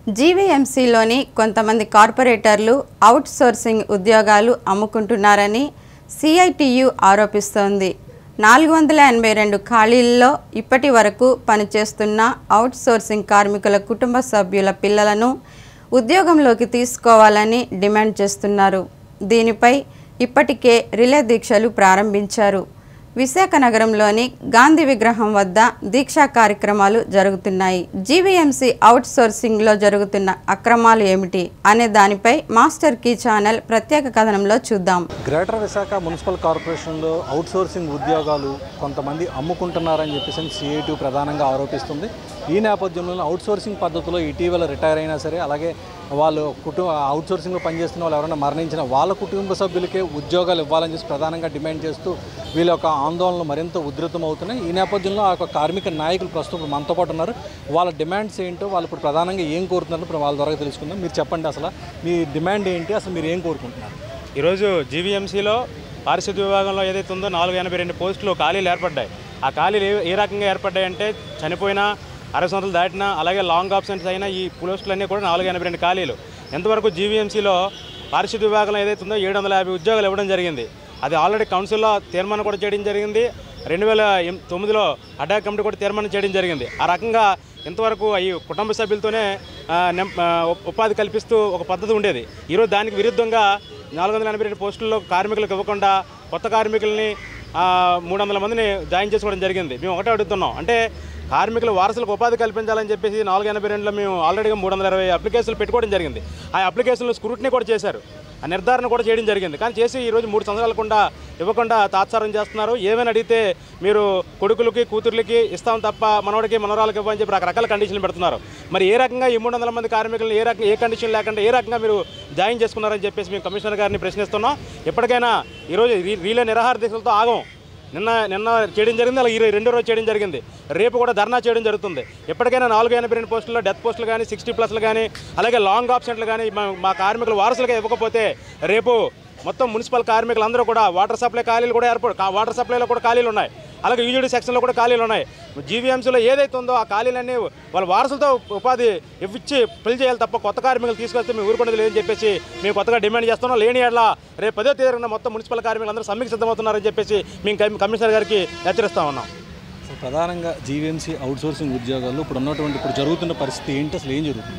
జీవీఎంసీలోని కొంతమంది కార్పొరేటర్లు out sourcing ఉద్యోగాలు అమ్ముకుంటున్నారని సిఐటియు ఆరోపిస్తోంది నాలుగు వందల ఎనభై రెండు ఖాళీల్లో ఇప్పటి వరకు పనిచేస్తున్న అవుట్ సోర్సింగ్ కార్మికుల కుటుంబ సభ్యుల పిల్లలను ఉద్యోగంలోకి తీసుకోవాలని డిమాండ్ చేస్తున్నారు దీనిపై ఇప్పటికే రిలే దీక్షలు ప్రారంభించారు విశాఖ నగరంలోని గాంధీ విగ్రహం వద్ద దీక్షా కార్యక్రమాలు జరుగుతున్నాయి జీవీఎంసీ అవుట్ సోర్సింగ్లో జరుగుతున్న అక్రమాలు ఏమిటి అనే దానిపై మాస్టర్ కీ ఛానల్ ప్రత్యేక కథనంలో చూద్దాం గ్రేటర్ విశాఖ మున్సిపల్ కార్పొరేషన్లో అవుట్సోర్సింగ్ ఉద్యోగాలు కొంతమంది అమ్ముకుంటున్నారని చెప్పేసి సిఐటి ప్రధానంగా ఆరోపిస్తుంది ఈ నేపథ్యంలో అవుట్సోర్సింగ్ పద్ధతిలో ఇటీవల రిటైర్ అయినా సరే అలాగే వాళ్ళు కుటుంబ అవుట్సోర్సింగ్లో పనిచేస్తున్న వాళ్ళు ఎవరైనా మరణించిన వాళ్ళ కుటుంబ సభ్యులకే ఉద్యోగాలు ఇవ్వాలని చెప్పి ప్రధానంగా డిమాండ్ చేస్తూ వీళ్ళ యొక్క ఆందోళనలు మరింత ఉధృతం అవుతున్నాయి ఈ నేపథ్యంలో ఆ యొక్క కార్మిక నాయకులు ప్రస్తుతం ఇప్పుడు మనతో పాటు ఉన్నారు వాళ్ళ డిమాండ్స్ ఏంటో వాళ్ళు ఇప్పుడు ప్రధానంగా ఏం కోరుతున్నారు ఇప్పుడు వాళ్ళ ద్వారా తెలుసుకుందాం మీరు చెప్పండి అసలు మీ డిమాండ్ ఏంటి అసలు మీరు ఏం కోరుకుంటున్నారు ఈరోజు జీవీఎంసీలో పారిశుద్ధ్య విభాగంలో ఏదైతే ఉందో నాలుగు ఎనభై రెండు పోస్టులు ఖాళీలు ఏర్పడ్డాయి ఆ ఖాళీలు ఏ- ఏ రకంగా ఏర్పడ్డాయి అంటే చనిపోయిన అరవై సంవత్సరాలు దాటినా అలాగే లాంగ్ ఆప్షన్స్ అయిన ఈ పోస్టులన్నీ కూడా నాలుగు ఎనభై రెండు ఖాళీలు ఎంతవరకు జీవీఎంసీలో పారిశుద్ధ్య విభాగంలో ఏదైతే ఉందో ఏడు వందల యాభై ఉద్యోగాలు ఇవ్వడం జరిగింది అది ఆల్రెడీ కౌన్సిల్లో తీర్మానం కూడా చేయడం జరిగింది రెండు వేల ఎం- తొమ్మిదిలో అడ్డా కమిటీ కూడా తీర్మానం చేయడం జరిగింది ఆ రకంగా ఇంతవరకు ఈ కుటుంబ సభ్యులతోనే ఆ, నెం- ఆ, ఉప్- ఉపాధి కల్పిస్తూ ఒక పద్ధతి ఉండేది ఈరోజు దానికి విరుద్ధంగా నాలుగు వందల ఎనభై రెండు పోస్టుల్లో కార్మికులకు ఇవ్వకుండా కొత్త కార్మికుల్ని ఆ, మూడు వందల మందిని జాయిన్ చేసుకోవడం జరిగింది మేము ఒకటే అడుగుతున్నాం అంటే కార్మికుల వారసులకు ఉపాధి కల్పించాలని చెప్పేసి నాలుగు ఎనభై రెండులో మేము ఆల్రెడీగా మూడు వందల ఇరవై అప్లికేషన్లు పెట్టుకోవడం జరిగింది ఆ అప్లికేషన్లు స్క్రూటినీ కూడా చేశారు ఆ నిర్ధారణ కూడా చేయడం జరిగింది కానీ చేసి ఈరోజు మూడు సంవత్సరాల కుండా ఇవ్వకుండా తాత్సారం చేస్తున్నారు ఏమైనా అడిగితే మీరు కొడుకులకి కూతుర్లకి ఇస్తాం తప్ప మనవడికి మనవరాలకి ఇవ్వని చెప్పి రకరకాల కండిషన్లు పెడుతున్నారు మరి ఏ రకంగా ఈ మూడు వందల మంది కార్మికులను ఏ రకంగా ఏ కండిషన్ లేకుండా ఏ రకంగా మీరు జాయిన్ చేసుకున్నారని చెప్పేసి మేము కమిషనర్ గారిని ప్రశ్నిస్తున్నాం ఎప్పటికైనా ఈరోజు రీ- రీలే నిరాహార దీక్షలతో ఆగం నిన్న నిన్న చేయడం జరిగింది అలాగే ఈ రెండో రోజు చేయడం జరిగింది రేపు కూడా ధర్నా చేయడం జరుగుతుంది ఎప్పటికైనా నాలుగు ఎనభై రెండు పోస్టుల్లో డెత్ పోస్టులు కానీ సిక్స్టీ ప్లస్లు కానీ అలాగే లాంగ్ ఆప్షన్లు కానీ మా మా కార్మికులు వారసులుగా ఇవ్వకపోతే రేపు మొత్తం మున్సిపల్ కార్మికులందరూ కూడా వాటర్ సప్లై ఖాళీలు కూడా ఏర్పడు కా- వాటర్ సప్లైలో కూడా ఖాళీలు ఉన్నాయి అలాగే యూజీడీ సెక్షన్లో కూడా ఖాళీలు ఉన్నాయి జీవీఎంసీలో ఏదైతే ఉందో ఆ ఖాళీలన్నీ వాళ్ళ వారసులతో ఉపాధి ఇవ్విచ్చి పెళ్లి చేయాలి తప్ప కొత్త కార్మికులు తీసుకొస్తే మేము ఊరుకునేది లేదని చెప్పేసి మేము కొత్తగా డిమాండ్ చేస్తున్నాం లేని ఏళ్ళ రేపు పదో తేదీన మొత్తం మున్సిపల్ కార్మికులు అందరూ సమ్మెకి సిద్ధమవుతున్నారని చెప్పేసి మేము కమి- కమిషనర్ గారికి హెచ్చరిస్తా ఉన్నాం అసలు ప్రధానంగా జీవీఎంసీ అవుట్సోర్సింగ్ ఉద్యోగాలు ఇప్పుడు ఉన్నటువంటి ఇప్పుడు జరుగుతున్న పరిస్థితి ఏంటి అసలు ఏం జరుగుతుంది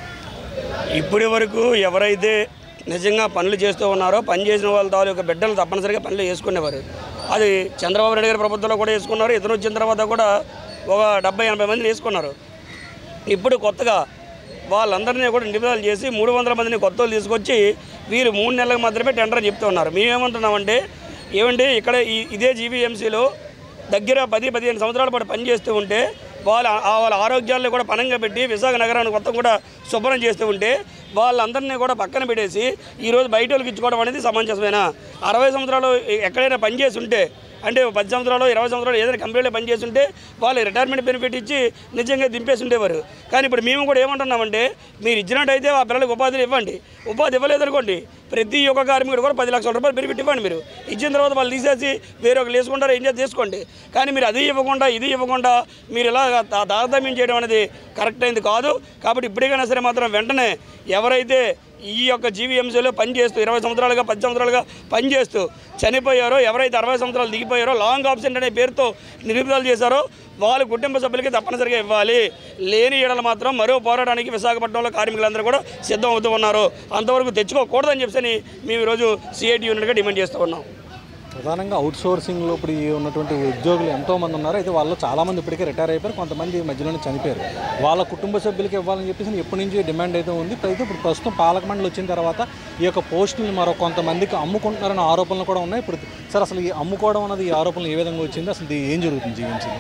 ఇప్పటి వరకు ఎవరైతే నిజంగా పనులు చేస్తూ ఉన్నారో పని చేసిన వాళ్ళ తాలూకా బిడ్డలు తప్పనిసరిగా పనులు చేసుకునేవారు అది చంద్రబాబు నాయుడు గారి ప్రభుత్వంలో కూడా వేసుకున్నారు ఇతను వచ్చిన తర్వాత కూడా ఒక డెబ్బై ఎనభై మందిని వేసుకున్నారు ఇప్పుడు కొత్తగా వాళ్ళందరినీ కూడా నిలుదల చేసి మూడు వందల మందిని కొత్త వాళ్ళు తీసుకొచ్చి వీరు మూడు నెలలకు మాత్రమే టెండర్ అని చెప్తూ ఉన్నారు మేమేమంటున్నామంటే ఏమండి ఇక్కడ ఈ ఇదే జీవీఎంసీలో దగ్గర పది పదిహేను సంవత్సరాల పాటు పనిచేస్తూ ఉంటే వాళ్ళ ఆ- వాళ్ళ ఆరోగ్యాలను కూడా పనంగా పెట్టి విశాఖ నగరాన్ని మొత్తం కూడా శుభ్రం చేస్తూ ఉంటే వాళ్ళందరినీ కూడా పక్కన పెట్టేసి ఈరోజు బయట వాళ్ళకి ఇచ్చుకోవడం అనేది సమంజసమేనా అరవై సంవత్సరాలు ఎక్కడైనా పనిచేసి ఉంటే అంటే పది సంవత్సరాలు ఇరవై సంవత్సరాలు ఏదైనా కంపెనీలో పనిచేసి ఉంటే వాళ్ళు రిటైర్మెంట్ బెనిఫిట్ ఇచ్చి నిజంగా దింపేసి ఉండేవారు కానీ ఇప్పుడు మేము కూడా ఏమంటున్నామంటే మీరు ఇచ్చినట్టయితే ఆ పిల్లలకు ఉపాధిని ఇవ్వండి ఉపాధి ఇవ్వలేదనుకోండి ప్రతి ఒక్క కార్మికుడు కూడా పది లక్షల రూపాయలు బెనిఫిట్ ఇవ్వండి మీరు ఇచ్చిన తర్వాత వాళ్ళు తీసేసి వేరే ఒకరు వేసుకుంటారు ఏం చేసి తీసుకోండి కానీ మీరు అది ఇవ్వకుండా ఇది ఇవ్వకుండా మీరు ఇలా తా- తారతమ్యం చేయడం అనేది కరెక్ట్ అయింది కాదు కాబట్టి ఇప్పటికైనా సరే మాత్రం వెంటనే ఎవరైతే ఈ యొక్క జీవీఎంసీలో పనిచేస్తూ ఇరవై సంవత్సరాలుగా పది సంవత్సరాలుగా పనిచేస్తూ చనిపోయారో ఎవరైతే అరవై సంవత్సరాలు దిగిపోయారో లాంగ్ ఆప్షన్ అనే పేరుతో నిలుపుదల చేశారో వాళ్ళ కుటుంబ సభ్యులకి తప్పనిసరిగా ఇవ్వాలి లేని ఏడలు మాత్రం మరో పోరాటానికి విశాఖపట్నంలో కార్మికులందరూ కూడా సిద్ధం అవుతూ ఉన్నారు అంతవరకు తెచ్చుకోకూడదని చెప్పని మేము ఈరోజు సిఐటి యూనిట్గా డిమాండ్ చేస్తూ ఉన్నాం ప్రధానంగా అవుట్సోర్సింగ్లో ఇప్పుడు ఈ ఉన్నటువంటి ఉద్యోగులు ఎంతో మంది ఉన్నారు అయితే వాళ్ళు చాలామంది ఇప్పటికే రిటైర్ అయిపోయారు కొంతమంది మధ్యలోనే చనిపోయారు వాళ్ళ కుటుంబ సభ్యులకి ఇవ్వాలని చెప్పేసి ఎప్పటి నుంచి డిమాండ్ అయితే ఉంది అయితే ఇప్పుడు ప్రస్తుతం పాలక మండలి వచ్చిన తర్వాత ఈ యొక్క పోస్టులను మరో కొంతమందికి అమ్ముకుంటున్నారన్న ఆరోపణలు కూడా ఉన్నాయి ఇప్పుడు సార్ అసలు ఈ అమ్ముకోవడం అన్నది ఈ ఆరోపణలు ఏ విధంగా వచ్చింది అసలు ఇది ఏం జరుగుతుంది జీవీఎంసీలో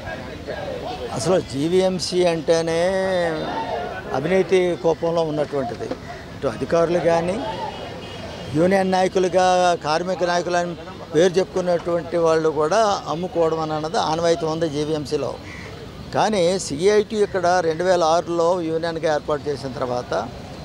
అసలు జీవీఎంసీ అంటేనే అవినీతి కోపంలో ఉన్నటువంటిది ఇటు అధికారులు కానీ యూనియన్ నాయకులుగా కార్మిక నాయకులని పేరు చెప్పుకున్నటువంటి వాళ్ళు కూడా అమ్ముకోవడం అని అన్నది ఆనవాయితీ ఉంది జీవీఎంసీలో కానీ సిఐటి ఇక్కడ రెండు వేల ఆరులో యూనియన్గా ఏర్పాటు చేసిన తర్వాత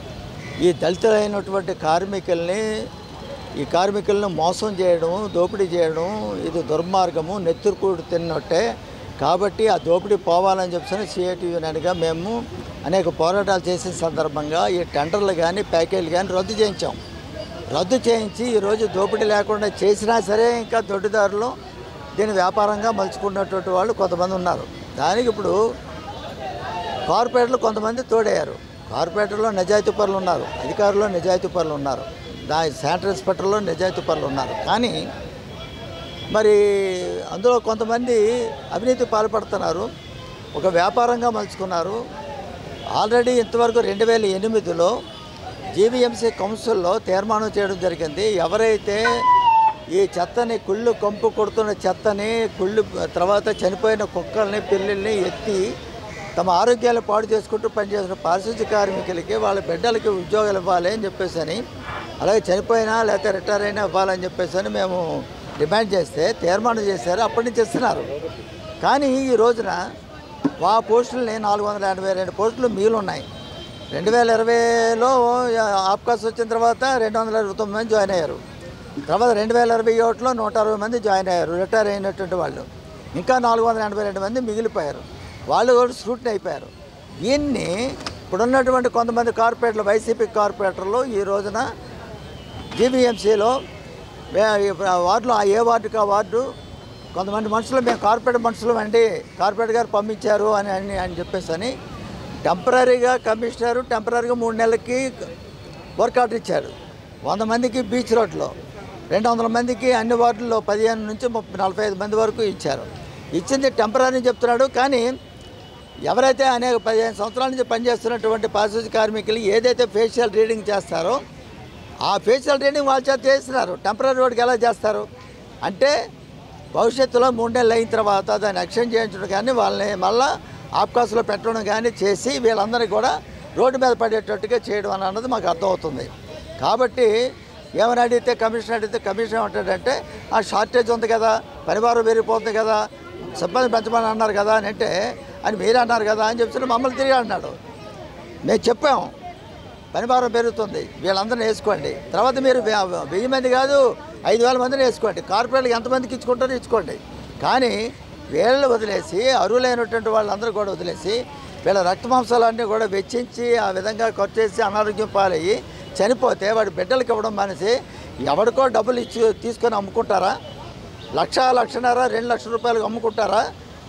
ఈ దళితులైనటువంటి కార్మికుల్ని ఈ కార్మికులను మోసం చేయడం దోపిడీ చేయడం ఇది దుర్మార్గము నెత్తురుకూడు తిన్నట్టే కాబట్టి ఆ దోపిడీ పోవాలని చెప్పని సిఐటి యూనియన్గా మేము అనేక పోరాటాలు చేసిన సందర్భంగా ఈ టెండర్లు కానీ ప్యాకేజీలు కానీ రద్దు చేయించాం రద్దు చేయించి ఈరోజు దోపిడీ లేకుండా చేసినా సరే ఇంకా దొడ్డిదారులు దీన్ని వ్యాపారంగా మలుచుకున్నటువంటి వాళ్ళు కొంతమంది ఉన్నారు దానికి ఇప్పుడు కార్పొరేటర్లు కొంతమంది తోడయ్యారు కార్పొరేటర్లో నిజాయితీ పరులు ఉన్నారు అధికారుల్లో నిజాయితీ పరులు ఉన్నారు దా శానిటరీ ఇన్స్పెక్టర్లో నిజాయితీ పరులు ఉన్నారు కానీ మరి అందులో కొంతమంది అవినీతి పాల్పడుతున్నారు ఒక వ్యాపారంగా మలుచుకున్నారు ఆల్రెడీ ఇంతవరకు రెండు వేల ఎనిమిదిలో జీవీఎంసీ కౌన్సిల్లో తీర్మానం చేయడం జరిగింది ఎవరైతే ఈ చెత్తని కుళ్ళు కంపు కొడుతున్న చెత్తని కుళ్ళు తర్వాత చనిపోయిన కుక్కల్ని పిల్లల్ని ఎత్తి తమ ఆరోగ్యాలు పాడు చేసుకుంటూ పనిచేసిన పారిశుద్ధ్య కార్మికులకి వాళ్ళ బిడ్డలకి ఉద్యోగాలు ఇవ్వాలి అని చెప్పేసి అని అలాగే చనిపోయినా లేకపోతే రిటైర్ అయినా ఇవ్వాలని చెప్పేసి అని మేము డిమాండ్ చేస్తే తీర్మానం చేశారు అప్పటి నుంచి ఇస్తున్నారు కానీ ఈ రోజున ఆ పోస్టులని నాలుగు వందల ఎనభై రెండు పోస్టులు మిగిలిన్నాయి రెండు వేల ఇరవైలో ఆప్కాస్ వచ్చిన తర్వాత రెండు వందల ఇరవై తొమ్మిది మంది జాయిన్ అయ్యారు తర్వాత రెండు వేల ఇరవై ఒకటిలో నూట అరవై మంది జాయిన్ అయ్యారు రిటైర్ అయినటువంటి వాళ్ళు ఇంకా నాలుగు వందల ఎనభై రెండు మంది మిగిలిపోయారు వాళ్ళు కూడా స్క్రూటినీ అయిపోయారు దీన్ని ఇప్పుడున్నటువంటి కొంతమంది కార్పొరేటర్లు వైసీపీ కార్పొరేటర్లు ఈ రోజున జీబీఎంసీలో వార్డులో ఆ ఏ వార్డుకి ఆ వార్డు కొంతమంది మనుషులు మేము కార్పొరేట్ మనుషులు అండి కార్పొరేట్ గారు పంపించారు అని అని అని చెప్పేసి అని టెంపరీగా కమిషనరు టెంపరీగా మూడు నెలలకి వర్క్ ఆర్డర్ ఇచ్చారు వంద మందికి బీచ్ రోడ్లో రెండు వందల మందికి అన్ని వార్డుల్లో పదిహేను నుంచి ముప్పై నలభై ఐదు మంది వరకు ఇచ్చారు ఇచ్చింది టెంపరీ చెప్తున్నాడు కానీ ఎవరైతే అనేక పదిహేను సంవత్సరాల నుంచి పనిచేస్తున్నటువంటి పారిశుద్ధ్య కార్మికులు ఏదైతే ఫేషియల్ రీడింగ్ చేస్తారో ఆ ఫేషియల్ రీడింగ్ వాళ్ళ చేత చేస్తున్నారు టెంపరీ రోడ్కి ఎలా చేస్తారు అంటే భవిష్యత్తులో మూడు నెలలు అయిన తర్వాత దాన్ని ఎక్స్చేంజ్ చేయించడం కానీ వాళ్ళని మళ్ళా ఆప్కాస్లో పెట్టడం కానీ చేసి వీళ్ళందరినీ కూడా రోడ్డు మీద పడేటట్టుగా చేయడం అని అన్నది మాకు అర్థమవుతుంది కాబట్టి ఏమని అడిగితే కమిషన్ అడిగితే కమిషన్ ఏమంటాడంటే ఆ షార్టేజ్ ఉంది కదా పరివారం పెరిగిపోతుంది కదా సిబ్బంది పెంచమని అన్నారు కదా అని అంటే అని మీరే అన్నారు కదా అని చెప్పి మమ్మల్ని తిరిగి అన్నాడు మేము చెప్పాము పనిభారం పెరుగుతుంది వీళ్ళందరినీ వేసుకోండి తర్వాత మీరు వే- వెయ్యి మంది కాదు ఐదు వేల మందిని వేసుకోండి కార్పొరేట్కి ఎంతమందికి ఇచ్చుకుంటారో ఇచ్చుకోండి కానీ వీళ్ళు వదిలేసి అరువులైనటువంటి వాళ్ళందరూ కూడా వదిలేసి వీళ్ళ రక్త మాంసాలన్నీ కూడా వెచ్చించి ఆ విధంగా ఖర్చు చేసి అనారోగ్యం పాలయ్యి చనిపోతే వాడి బిడ్డలకి ఇవ్వడం మానేసి ఎవరికో డబ్బులు ఇచ్చి తీసుకొని అమ్ముకుంటారా లక్ష లక్షన్నర రెండు లక్షల రూపాయలకు అమ్ముకుంటారా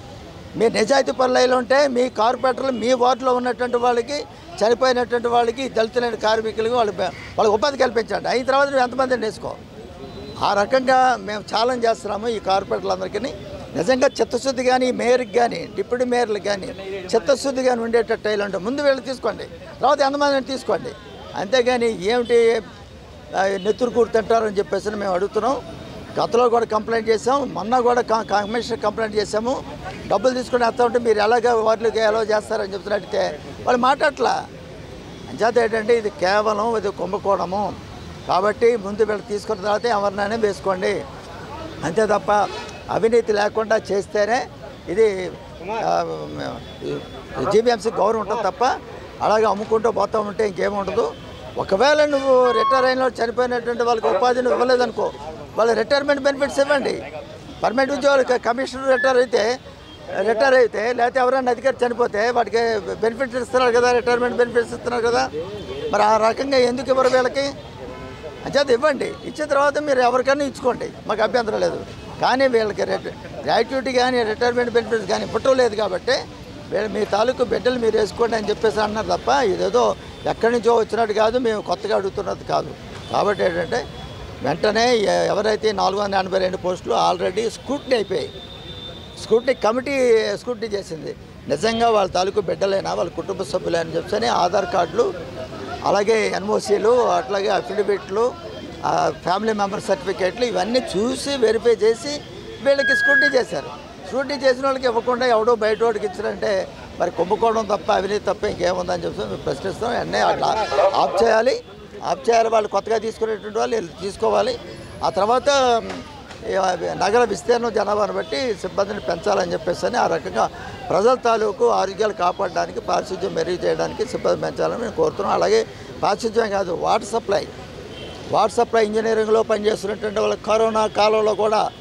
మీరు నిజాయితీ పనులు ఉంటే మీ కార్పొరేటర్లు మీ వార్డులో ఉన్నటువంటి వాళ్ళకి చనిపోయినటువంటి వాళ్ళకి దళితులైన కార్మికులకి వాళ్ళు వాళ్ళకి ఉపాధి కల్పించండి అయిన తర్వాత నువ్వు ఎంతమందిని వేసుకో ఆ రకంగా మేము ఛాలెంజ్ చేస్తున్నాము ఈ కార్పొరేటర్లందరికీ నిజంగా చిత్తశుద్ధి కానీ మేయర్కి కానీ డిప్యూటీ మేయర్లకు కానీ చిత్తశుద్ధి కానీ ఉండేటట్టు అయ్యి ముందు వీళ్ళు తీసుకోండి తర్వాత ఎంతమందిని తీసుకోండి అంతేగాని ఏమిటి ఆ, నెత్తురు కూరు తింటారని చెప్పేసి మేము అడుగుతున్నాం గతంలో కూడా కంప్లైంట్ చేసాం మొన్న కూడా కా- కమిషనర్ కంప్లైంట్ చేసాము డబ్బులు తీసుకుని వస్తా ఉంటే మీరు ఎలాగ వాటికి ఎలా చేస్తారని చెప్తున్నట్టే వాళ్ళు మాట్లాడట్లా అంచేత ఏంటంటే ఇది కేవలం ఇది కుంభకోణము కాబట్టి ముందు వీళ్ళు తీసుకున్న తర్వాత ఎవరినైనా వేసుకోండి అంతే తప్ప అవినీతి లేకుండా చేస్తేనే ఇది జీబీఎంసీ గౌరవం ఉంటుంది తప్ప అలాగే అమ్ముకుంటూ పోతూ ఉంటే ఇంకేముండదు ఒకవేళ నువ్వు రిటైర్ అయిన వాళ్ళు చనిపోయినటువంటి వాళ్ళకి ఉపాధి నువ్వు ఇవ్వలేదనుకో వాళ్ళ రిటైర్మెంట్ బెనిఫిట్స్ ఇవ్వండి పర్మనెంట్ ఉద్యోగులకి కమిషనర్ రిటైర్ అయితే రిటైర్ అయితే లేకపోతే ఎవరైనా అధికారి చనిపోతే వాటికి బెనిఫిట్స్ ఇస్తున్నారు కదా రిటైర్మెంట్ బెనిఫిట్స్ ఇస్తున్నారు కదా మరి ఆ రకంగా ఎందుకు ఇవ్వరు వీళ్ళకి అంచేత ఇవ్వండి ఇచ్చిన తర్వాత మీరు ఎవరికైనా ఇచ్చుకోండి మాకు అభ్యంతరం లేదు కానీ వీళ్ళకి గ్రాట్యుటీ కానీ రిటైర్మెంట్ బెనిఫిట్స్ కానీ ఇవ్వటం లేదు కాబట్టి వీళ్ళు మీ తాలూకు బిడ్డలు మీరు వేసుకోండి అని చెప్పేసి అన్నారు తప్ప ఇదేదో ఎక్కడి నుంచో వచ్చినట్టు కాదు మేము కొత్తగా అడుగుతున్నది కాదు కాబట్టి ఏంటంటే వెంటనే ఎ- ఎవరైతే నాలుగు వందల ఎనభై రెండు పోస్టులు ఆల్రెడీ స్క్రూట్నీ అయిపోయాయి స్కూటీ కమిటీ స్కూటీ చేసింది నిజంగా వాళ్ళ తాలూకు బిడ్డలైనా వాళ్ళ కుటుంబ సభ్యులైనా చెప్పని ఆధార్ కార్డులు అలాగే ఎన్ఓసీలు అట్లాగే అఫిడవిట్లు ఆ, ఫ్యామిలీ మెంబర్ సర్టిఫికేట్లు ఇవన్నీ చూసి వెరిఫై చేసి వీళ్ళకి స్కూటీ చేశారు స్కూటీ చేసిన వాళ్ళకి ఇవ్వకుండా ఎవడో బయట వాడికి ఇచ్చారంటే మరి కుంభకోణం తప్ప అవినీతి తప్ప ఇంకేముందని చెప్పి మేము ప్రశ్నిస్తాం వెంటనే అట్లా ఆఫ్ చేయాలి ఆఫ్ చేయాలి వాళ్ళు కొత్తగా తీసుకునేటువంటి వాళ్ళు వీళ్ళు తీసుకోవాలి ఆ తర్వాత ఈ నగర విస్తీర్ణం జనాభాను బట్టి సిబ్బందిని పెంచాలని చెప్పేసి అని ఆ రకంగా ప్రజల తాలూకు ఆరోగ్యాలు కాపాడడానికి పారిశుద్ధ్యం మెరుగు చేయడానికి సిబ్బంది పెంచాలని మేము కోరుతున్నాం అలాగే పారిశుద్ధ్యం కాదు వాటర్ సప్లై వాటర్ సప్లై ఇంజనీరింగ్లో పనిచేస్తున్నటువంటి వాళ్ళ కరోనా కాలంలో కూడా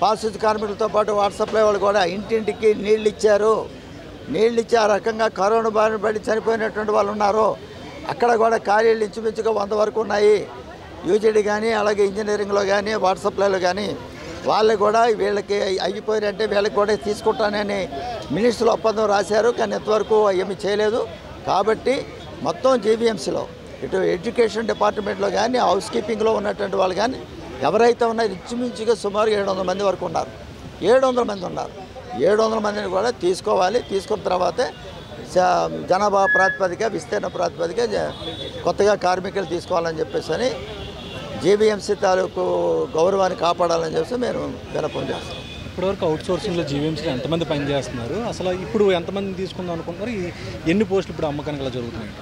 పారిశుద్ధ్య కార్మికులతో పాటు వాటర్ సప్లై వాళ్ళు కూడా ఇంటింటికి నీళ్ళు ఇచ్చారు నీళ్ళు ఇచ్చి ఆ రకంగా కరోనా బారిన పడి చనిపోయినటువంటి వాళ్ళు ఉన్నారు అక్కడ కూడా ఖాళీలు ఇంచుమించుగా వంద వరకు ఉన్నాయి యూజీడీ కానీ అలాగే ఇంజనీరింగ్లో కానీ వాటర్ సప్లైలో కానీ వాళ్ళు కూడా వీళ్ళకి అయిపోయినంటే వీళ్ళకి కూడా తీసుకుంటానని మినిస్టర్లు ఒప్పందం రాశారు కానీ ఇంతవరకు ఏమీ చేయలేదు కాబట్టి మొత్తం జీవీఎంసీలో ఇటు ఎడ్యుకేషన్ డిపార్ట్మెంట్లో కానీ హౌస్ కీపింగ్లో ఉన్నటువంటి వాళ్ళు కానీ ఎవరైతే ఉన్నారో ఇంచుమించుగా సుమారు ఏడు వందల మంది వరకు ఉన్నారు ఏడు వందల మంది ఉన్నారు ఏడు వందల మందిని కూడా తీసుకోవాలి తీసుకున్న తర్వాతే జ- జనాభా ప్రాతిపదిక విస్తీర్ణ ప్రాతిపదిక జ- కొత్తగా కార్మికులు తీసుకోవాలని చెప్పేసి అని జేబీఎంసీ తాలూకు గౌరవాన్ని కాపాడాలని చెప్పేసి మేము వినపం చేస్తాం ఇప్పటివరకు అవుట్ సోర్సింగ్లో జీవీఎంసీలో ఎంతమంది పనిచేస్తున్నారు అసలు ఇప్పుడు ఎంతమంది తీసుకుందాం అనుకుంటున్నారు ఈ ఎన్ని పోస్టులు ఇప్పుడు అమ్మకానికి ఇలా జరుగుతున్నాయి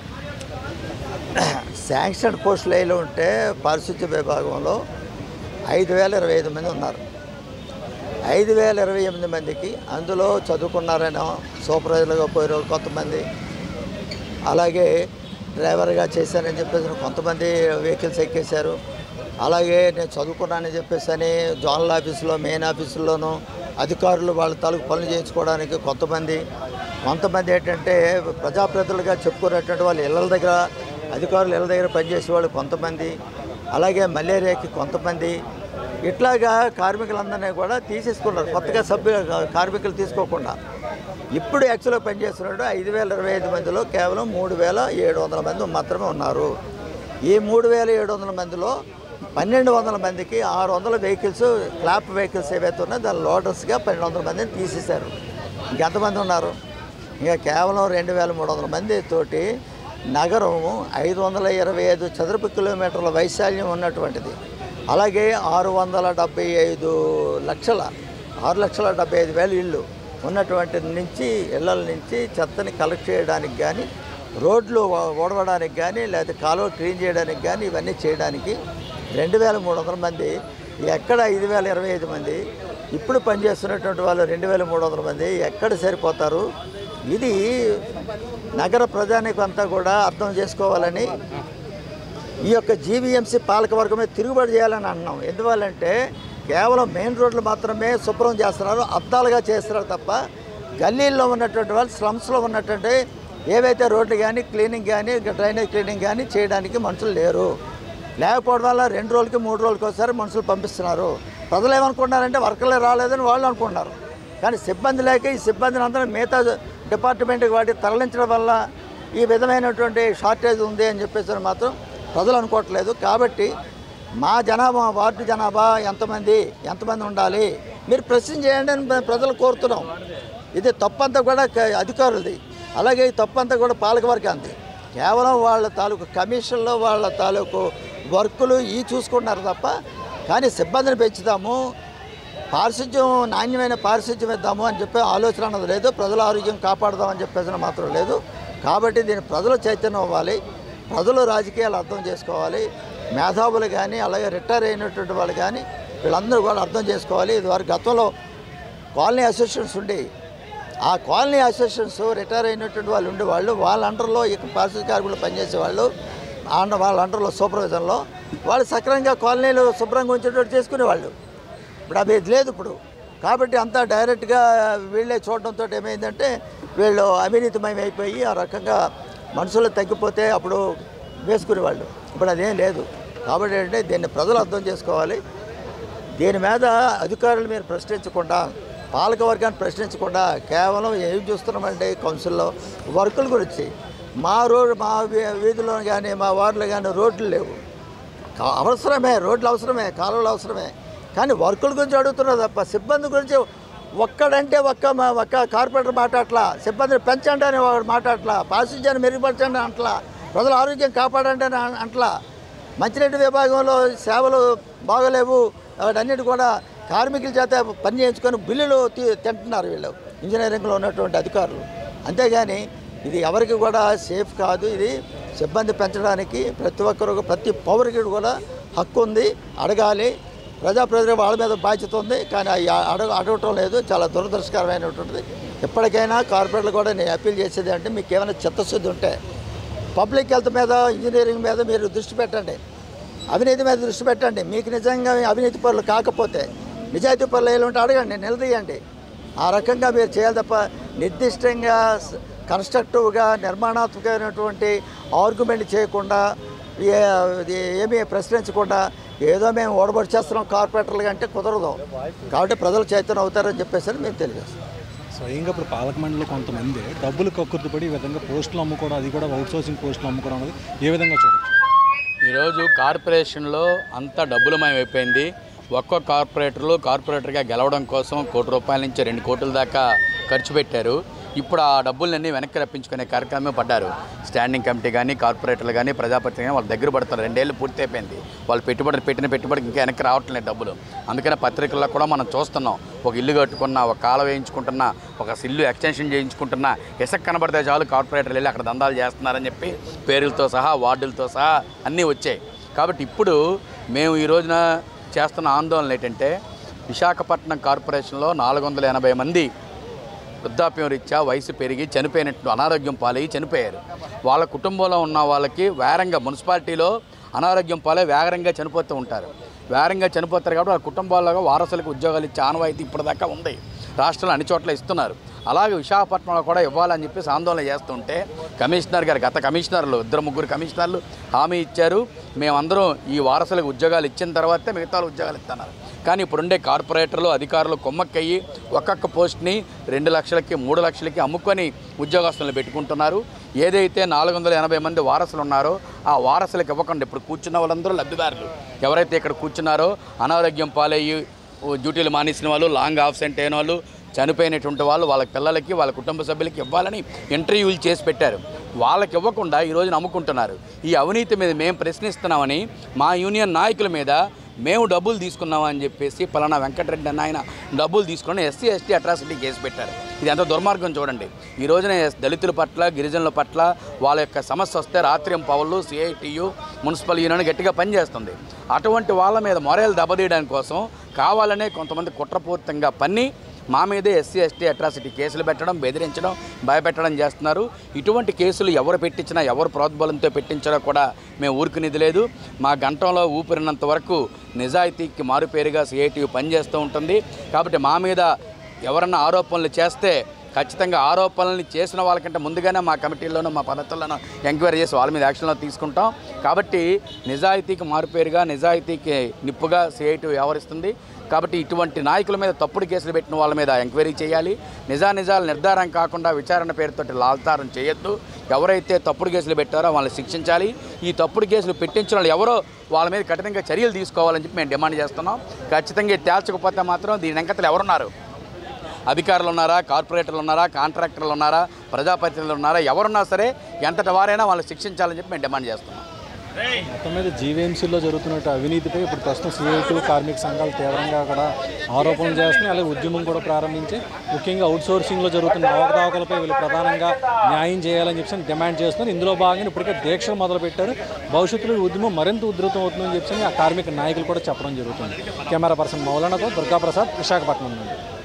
శాంక్షన్ పోస్టులు వేలు ఉంటే పారిశుద్ధ్య విభాగంలో ఐదు వేల ఇరవై ఐదు మంది ఉన్నారు ఐదు వేల ఇరవై ఎనిమిది మందికి అందులో చదువుకున్నారనో సూపర్వైజర్లుగా పోయిన వాళ్ళు కొంతమంది అలాగే డ్రైవర్గా చేశానని చెప్పేసి కొంతమంది వెహికల్స్ ఎక్కేశారు అలాగే నేను చదువుకున్నానని చెప్పేసి అని జోనల్ ఆఫీసులో మెయిన్ ఆఫీసుల్లోనూ అధికారులు వాళ్ళ తాలూకు పనులు చేయించుకోవడానికి కొంతమంది కొంతమంది ఏంటంటే ప్రజాప్రతినిధులుగా చెప్పుకునేటువంటి వాళ్ళు ఇళ్ళ దగ్గర అధికారులు ఇళ్ళ దగ్గర పనిచేసే వాళ్ళు కొంతమంది అలాగే మలేరియాకి కొంతమంది ఇట్లాగా కార్మికులందరినీ కూడా తీసేసుకున్నారు కొత్తగా సభ్యు కార్మికులు తీసుకోకుండా ఇప్పుడు యాక్చువల్గా పనిచేస్తున్నాడు ఐదు వేల ఇరవై ఐదు మందిలో కేవలం మూడు వేల ఏడు వందల మంది మాత్రమే ఉన్నారు ఈ మూడు వేల ఏడు వందల మందిలో పన్నెండు వందల మందికి ఆరు వందల వెహికల్స్ క్లాప్ వెహికల్స్ ఏవైతే ఉన్నాయో దాని లోడర్స్గా పన్నెండు వందల మందిని తీసేశారు ఇంకెంతమంది ఉన్నారు ఇంకా కేవలం రెండు వేల మూడు వందల మంది తోటి నగరం ఐదు వందల ఇరవై ఐదు చదరపు కిలోమీటర్ల వైశాల్యం ఉన్నటువంటిది అలాగే ఆరు వందల డెబ్బై ఐదు లక్షల ఆరు లక్షల డెబ్బై ఐదు వేల ఇళ్ళు ఉన్నటువంటి నుంచి ఇళ్ళ నుంచి చెత్తని కలెక్ట్ చేయడానికి కానీ రోడ్లు ఓ- ఓడవడానికి కానీ లేకపోతే కాలువ క్లీన్ చేయడానికి కానీ ఇవన్నీ చేయడానికి రెండు వేల మూడు వందల మంది ఎక్కడ ఐదు వేల ఇరవై ఐదు మంది ఇప్పుడు పనిచేస్తున్నటువంటి వాళ్ళు రెండు వేల మూడు వందల మంది ఎక్కడ సరిపోతారు ఇది నగర ప్రజానికి అంతా కూడా అర్థం చేసుకోవాలని ఈ యొక్క జీవీఎంసీ పాలకవర్గమే తిరుగుబాటు చేయాలని అంటున్నాం ఎందువల్లంటే కేవలం మెయిన్ రోడ్లు మాత్రమే శుభ్రం చేస్తున్నారు అద్దాలుగా చేస్తున్నారు తప్ప గల్లీల్లో ఉన్నటువంటి వాళ్ళు స్లమ్స్లో ఉన్నటువంటి ఏవైతే రోడ్లు కానీ క్లీనింగ్ కానీ డ్రైనేజ్ క్లీనింగ్ కానీ చేయడానికి మనుషులు లేరు లేకపోవడం వల్ల రెండు రోజులకి మూడు రోజులకి ఒకసారి మనుషులు పంపిస్తున్నారు ప్రజలు ఏమనుకుంటున్నారంటే వర్కర్లే రాలేదని వాళ్ళు అనుకుంటున్నారు కానీ సిబ్బంది లేక ఈ సిబ్బందిని అందరూ మిగతా డిపార్ట్మెంట్కి వాటి తరలించడం వల్ల ఈ విధమైనటువంటి షార్టేజ్ ఉంది అని చెప్పేసి మాత్రం ప్రజలు అనుకోవట్లేదు కాబట్టి మా జనాభా వార్డు జనాభా ఎంతమంది ఎంతమంది ఉండాలి మీరు ప్రశ్న చేయండి అని మేము ప్రజలు కోరుతున్నాం ఇది తప్పంతా కూడా క- అధికారులది అలాగే ఈ తప్పంతా కూడా పాలకవర్గాంది కేవలం వాళ్ళ తాలూకు కమిషన్లో వాళ్ళ తాలూకు వర్కులు ఈ చూసుకుంటున్నారు తప్ప కానీ సిబ్బందిని పెంచుతాము పారిశుద్ధ్యం నాణ్యమైన పారిశుద్ధ్యం ఇద్దాము అని చెప్పి ఆలోచన అన్నది లేదు ప్రజల ఆరోగ్యం కాపాడదామని చెప్పేసి మాత్రం లేదు కాబట్టి దీన్ని ప్రజలు చైతన్యం అవ్వాలి ప్రజలు రాజకీయాలు అర్థం చేసుకోవాలి మేధావులు కానీ అలాగే రిటైర్ అయినటువంటి వాళ్ళు కానీ వీళ్ళందరూ కూడా అర్థం చేసుకోవాలి ఇది వారి గతంలో కాలనీ అసోసియేషన్స్ ఉండి ఆ కాలనీ అసోసియేషన్స్ రిటైర్ అయినటువంటి వాళ్ళు ఉండేవాళ్ళు వాళ్ళ అండర్లో ఇక పారిశుద్ధ్య కార్మికులు పనిచేసేవాళ్ళు అండ వాళ్ళ అండర్లో సూపర్విజన్లో వాళ్ళు సక్రమంగా కాలనీలు శుభ్రంగా ఉంచేటట్టు చేసుకునేవాళ్ళు ఇప్పుడు అవి లేదు ఇప్పుడు కాబట్టి అంతా డైరెక్ట్గా వీళ్ళే చూడడంతో ఏమైందంటే వీళ్ళు అవినీతిమయం అయిపోయి ఆ రకంగా మనుషులు తగ్గిపోతే అప్పుడు వేసుకునేవాళ్ళు ఇప్పుడు అదేం లేదు కాబట్టి ఏంటంటే దీన్ని ప్రజలు అర్థం చేసుకోవాలి దీని మీద అధికారులు మీరు ప్రశ్నించకుండా పాలకవర్గాన్ని ప్రశ్నించకుండా కేవలం ఏం చూస్తున్నామంటే కౌన్సిల్లో వర్కుల గురించి మా రోడ్ మా వీ- వీధిలో కానీ మా వార్డులో కానీ రోడ్లు లేవు కా- అవసరమే రోడ్లు అవసరమే కాలువలు అవసరమే కానీ వర్కుల గురించి అడుగుతున్నారు తప్ప సిబ్బంది గురించి ఒక్కడంటే ఒక్క మా- ఒక్క కార్పొరేటర్ మాట్లాడట్లా సిబ్బందిని పెంచండి అని వాడు మాట్లాడట్లా పారిశుధ్యాన్ని మెరుగుపరచండి అంటలా ప్రజల ఆరోగ్యం కాపాడండి అని అన్- అంటలా మంచినీటి విభాగంలో సేవలు బాగలేవు వాటన్నిటి కూడా కార్మికుల చేత పని చేయించుకొని బిల్లులు తీ- తింటున్నారు వీళ్ళు ఇంజనీరింగ్లో ఉన్నటువంటి అధికారులు అంతేగాని ఇది ఎవరికి కూడా సేఫ్ కాదు ఇది సిబ్బంది పెంచడానికి ప్రతి ఒక్కరు ప్రతి పౌరుకి కూడా హక్కు ఉంది అడగాలి ప్రజాప్రతినిధి వాళ్ళ మీద బాధ్యత ఉంది కానీ అవి అడగ అడగటం లేదు చాలా దురదృష్టకరమైనటువంటిది ఎప్పటికైనా కార్పొరేట్లు కూడా నేను అప్పీల్ చేసేది అంటే మీకు ఏమైనా చిత్తశుద్ధి ఉంటే పబ్లిక్ హెల్త్ మీద ఇంజనీరింగ్ మీద మీరు దృష్టి పెట్టండి అవినీతి మీద దృష్టి పెట్టండి మీకు నిజంగా అవినీతి పనులు కాకపోతే నిజాయితీ పనులు ఉంటే అడగండి నిలదీయండి ఆ రకంగా మీరు చేయాలి తప్ప నిర్దిష్టంగా స- కన్స్ట్రక్టివ్గా నిర్మాణాత్మకమైనటువంటి ఆర్గ్యుమెంట్ చేయకుండా ఏ- ఇది ఏమీ ప్రశ్నించకుండా ఏదో మేము ఓడబడి చేస్తున్నాం కార్పొరేటర్లు అంటే కుదరదు కాబట్టి ప్రజలు చైతన్యం అవుతారని చెప్పేసి మేము తెలియజేస్తాం స్వయంగా ఇప్పుడు పాలక మండలి కొంతమంది డబ్బులు కక్కుర్తిపడి ఈ విధంగా పోస్టులు అమ్ముకోవడం అది కూడా అవుట్ సోర్సింగ్ పోస్టులు అమ్ముకోవడం అనేది ఏ విధంగా చూడొచ్చు ఈరోజు కార్పొరేషన్లో అంతా డబ్బులమయం అయిపోయింది ఒక్కో కార్పొరేటర్లు కార్పొరేటర్గా గెలవడం కోసం కోటి రూపాయల నుంచి రెండు కోట్ల దాకా ఖర్చు పెట్టారు ఇప్పుడు ఆ డబ్బులన్నీ వెనక్కి రప్పించుకునే కార్యక్రమం పడ్డారు స్టాండింగ్ కమిటీ కానీ కార్పొరేటర్లు కానీ ప్రజాపతి కానీ వాళ్ళ దగ్గర పడుతున్నారు రెండేళ్ళు పూర్తి అయిపోయింది వాళ్ళు పెట్టుబడి పెట్టిన పెట్టుబడికి ఇంకా వెనక్కి రావట్లేదు డబ్బులు అందుకనే పత్రికల్లో కూడా మనం చూస్తున్నాం ఒక ఇల్లు కట్టుకున్నా ఒక కాల వేయించుకుంటున్నా ఒక ఇల్లు ఎక్స్టెన్షన్ చేయించుకుంటున్నా ఇసుక కనబడితే చాలు కార్పొరేటర్లు వెళ్ళి అక్కడ దందాలు చేస్తున్నారని చెప్పి పేర్లతో సహా వార్డులతో సహా అన్నీ వచ్చాయి కాబట్టి ఇప్పుడు మేము ఈ రోజున చేస్తున్న ఆందోళన ఏంటంటే విశాఖపట్నం కార్పొరేషన్లో నాలుగు వందల ఎనభై మంది వృద్ధాప్యం రీత్యా వయసు పెరిగి చనిపోయినట్టు అనారోగ్యం పాలయ్యి చనిపోయారు వాళ్ళ కుటుంబంలో ఉన్న వాళ్ళకి వేరంగా మున్సిపాలిటీలో అనారోగ్యం పాలై వేగరంగా చనిపోతూ ఉంటారు వేగంగా చనిపోతారు కాబట్టి వాళ్ళ కుటుంబాల్లో వారసులకు ఉద్యోగాలు ఇచ్చే ఆనవాయితీ ఇప్పటిదాకా ఉంది రాష్ట్రంలో అన్ని చోట్ల ఇస్తున్నారు అలాగే విశాఖపట్నంలో కూడా ఇవ్వాలని చెప్పేసి ఆందోళన చేస్తుంటే కమిషనర్ గారు గత కమిషనర్లు ఇద్దరు ముగ్గురు కమిషనర్లు హామీ ఇచ్చారు మేమందరం ఈ వారసులకు ఉద్యోగాలు ఇచ్చిన తర్వాతే మిగతా వాళ్ళకి ఉద్యోగాలు ఇస్తున్నారు కానీ ఇప్పుడుండే కార్పొరేటర్లు అధికారులు కొమ్మక్కయ్యి ఒక్కొక్క పోస్ట్ని రెండు లక్షలకి మూడు లక్షలకి అమ్ముకొని ఉద్యోగస్తులను పెట్టుకుంటున్నారు ఏదైతే నాలుగు వందల ఎనభై మంది వారసులు ఉన్నారో ఆ వారసులకు ఇవ్వకుండా ఇప్పుడు కూర్చున్న వాళ్ళందరూ లబ్ధిదారులు ఎవరైతే ఇక్కడ కూర్చున్నారో అనారోగ్యం పాలయ్యి ఓ డ్యూటీలు మానేసిన వాళ్ళు లాంగ్ ఆబ్సెంట్ అయిన వాళ్ళు చనిపోయినటువంటి వాళ్ళు వాళ్ళ పిల్లలకి వాళ్ళ కుటుంబ సభ్యులకి ఇవ్వాలని ఇంటర్వ్యూలు చేసి పెట్టారు వాళ్ళకి ఇవ్వకుండా ఈ రోజున అమ్ముకుంటున్నారు ఈ అవినీతి మీద మేము ప్రశ్నిస్తున్నామని మా యూనియన్ నాయకుల మీద మేము డబ్బులు తీసుకున్నామని చెప్పేసి పలానా వెంకటరెడ్డి అన్న ఆయన డబ్బులు తీసుకొని ఎస్సీ ఎస్టీ అట్రాసిటీ కేసు పెట్టారు ఇది ఎంత దుర్మార్గం చూడండి ఈ రోజున ఎస్- దళితుల పట్ల గిరిజనుల పట్ల వాళ్ళ యొక్క సమస్య వస్తే రాత్రిం పౌళ్ళు సిఐటియు మున్సిపల్ యూనియన్ గట్టిగా పనిచేస్తుంది అటువంటి వాళ్ళ మీద మొరేలు దెబ్బతీయడానికి కోసం కావాలనే కొంతమంది కుట్రపూరితంగా పన్ని మా మీదే ఎస్సీ ఎస్టీ అట్రాసిటీ కేసులు పెట్టడం బెదిరించడం భయపెట్టడం చేస్తున్నారు ఇటువంటి కేసులు ఎవరు పెట్టించినా ఎవరు ప్రోద్బలంతో పెట్టించినా కూడా మేము ఊరుకునేది లేదు మా గంటంలో ఊపిరినంత వరకు నిజాయితీకి మారుపేరుగా సిఐటి పనిచేస్తూ ఉంటుంది కాబట్టి మా మీద ఎవరన్నా ఆరోపణలు చేస్తే ఖచ్చితంగా ఆరోపణలు చేసిన వాళ్ళకంటే ముందుగానే మా కమిటీల్లోనూ మా పద్ధతుల్లోనూ ఎంక్వైరీ చేసి వాళ్ళ మీద యాక్షన్లో తీసుకుంటాం కాబట్టి నిజాయితీకి మారుపేరుగా నిజాయితీకి నిప్పుగా సిఐటి వ్యవహరిస్తుంది కాబట్టి ఇటువంటి నాయకుల మీద తప్పుడు కేసులు పెట్టిన వాళ్ళ మీద ఎంక్వైరీ చేయాలి నిజానిజాలు నిర్ధారణ కాకుండా విచారణ పేరుతోటి లాల్తారం చేయొద్దు ఎవరైతే తప్పుడు కేసులు పెట్టారో వాళ్ళని శిక్షించాలి ఈ తప్పుడు కేసులు పెట్టించిన వాళ్ళు ఎవరో వాళ్ళ మీద కఠినంగా చర్యలు తీసుకోవాలని చెప్పి మేము డిమాండ్ చేస్తున్నాం ఖచ్చితంగా ఇది తేల్చకపోతే మాత్రం దీని వెంకతలు ఎవరున్నారు అధికారులు ఉన్నారా కార్పొరేటర్లు ఉన్నారా కాంట్రాక్టర్లు ఉన్నారా ప్రజాప్రతినిధులు ఉన్నారా ఎవరున్నా సరే ఎంతటి వారైనా వాళ్ళని శిక్షించాలని చెప్పి మేము డిమాండ్ చేస్తున్నాం మొత్తం మీద జీవీఎంసీలో జరుగుతున్నట్టు అవినీతిపై ఇప్పుడు ప్రస్తుతం సిఐటి కార్మిక సంఘాలు తీవ్రంగా కూడా ఆరోపణలు చేస్తున్నాయి అలాగే ఉద్యమం కూడా ప్రారంభించి ముఖ్యంగా అవుట్ సోర్సింగ్లో జరుగుతున్న అవకతవకలపై వీళ్ళు ప్రధానంగా న్యాయం చేయాలని చెప్పి డిమాండ్ చేస్తున్నారు ఇందులో భాగంగా ఇప్పటికే దీక్షలు మొదలుపెట్టారు భవిష్యత్తులో ఈ ఉద్యమం మరింత ఉధృతం అవుతుందని చెప్పి ఆ కార్మిక నాయకులు కూడా చెప్పడం జరుగుతుంది కెమెరా పర్సన్ మౌలానాతో దుర్గాప్రసాద్ విశాఖపట్నం నుండి